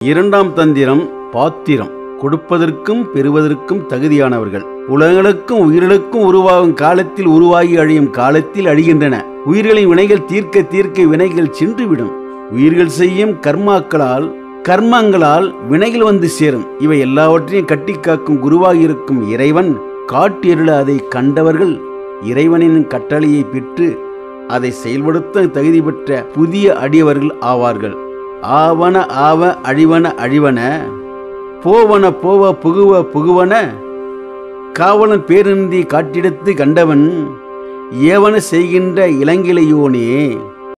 இரண்டாம் தந்திரம் பாத்திரம் கொடுப்பதற்கும் பெறுவதற்கும் தகுதியானவர்கள் உலகளுக்கும் உயிர்களுக்கும் உருவாகும் காலத்தில் உருவாகி அழியும் காலத்தில் அழிகின்றன உயிர்களின் வினைகள் தீர்க்க தீர்க்க வினைகள் சென்றுவிடும் உயிர்கள் செய்யும் கர்மாக்களால் கர்மங்களால் வினைகள் வந்து சேரும் இவை எல்லாவற்றையும் கட்டி காக்கும் குருவாக இருக்கும் இறைவன் காட்டியருள அதை கண்டவர்கள் இறைவனின் கட்டளையை பெற்று அதை செயல்படுத்த தகுதி பெற்ற புதிய அடியவர்கள் ஆவார்கள் ஆவன ஆவ அழிவன அழிவன போவன போவ புகுவ புகுவன காவலன் பேருந்தி காட்டிடத்து கண்டவன் ஏவன செய்கின்ற இளங்கிளையோனே